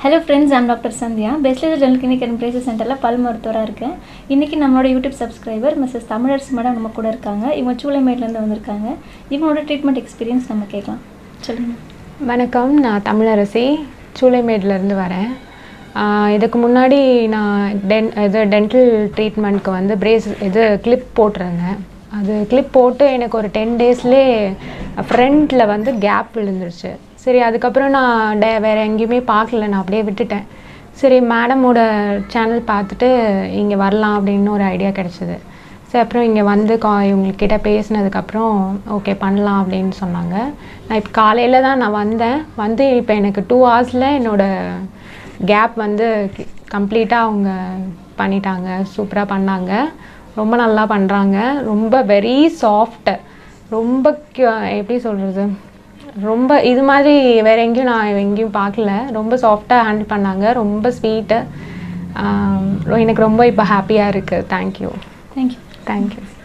hello friends I'm doctor Sandhya best laser general clinic and braces சென்டரில் பல் மருத்துவராக இருக்கேன் இன்றைக்கி நம்மளோட YouTube subscriber Mrs Tamilarasu madam நம்ம கூட இருக்காங்க இவங்க சூளைமேட்லேருந்து வந்திருக்காங்க இவங்களோட ட்ரீட்மெண்ட் எக்ஸ்பீரியன்ஸ் நம்ம கேட்கலாம் சொல்லுங்கள் வணக்கம் நான் தமிழரசி சூளைமேட்லேருந்து வரேன் ஆஹ் இதுக்கு முன்னாடி நான் டென் இது டென்டல் ட்ரீட்மெண்ட்க்கு வந்து பிரேஸ் இது கிளிப் போட்டிருந்தேன் அது கிளிப் போட்டு எனக்கு ஒரு டென் டேஸ்லேயே ஃப்ரண்ட்டில் வந்து கேப் விழுந்துருச்சு சரி அதுக்கப்புறம் நான் டே வேறு எங்கேயுமே பார்க்கல நான் அப்படியே விட்டுட்டேன் சரி மேடமோட சேனல் பார்த்துட்டு இங்கே வரலாம் அப்படின்னு ஒரு ஐடியா கிடச்சிது சரி அப்புறம் இங்கே வந்து கா இவங்கக்கிட்ட பேசினதுக்கப்புறம் ஓகே பண்ணலாம் அப்படின்னு சொன்னாங்க நான் இப்போ காலையில் தான் நான் வந்தேன் வந்து இப்போ எனக்கு டூ ஹவர்ஸில் என்னோடய கேப் வந்து கம்ப்ளீட்டாக அவங்க பண்ணிட்டாங்க சூப்பராக பண்ணாங்க ரொம்ப நல்லா பண்ணுறாங்க ரொம்ப வெரி சாஃப்ட் ரொம்ப cu- எப்படி சொல்கிறது ரொம்ப இது மாதிரி வேறு எங்கேயும் நான் எங்கேயும் பார்க்கல ரொம்ப சாஃப்டாக ஹேண்டில் பண்ணாங்க ரொம்ப ஸ்வீட்டு எனக்கு ரொம்ப இப்போ ஹாப்பியாக இருக்குது தேங்க்யூ தேங்க்யூ தேங்க்யூ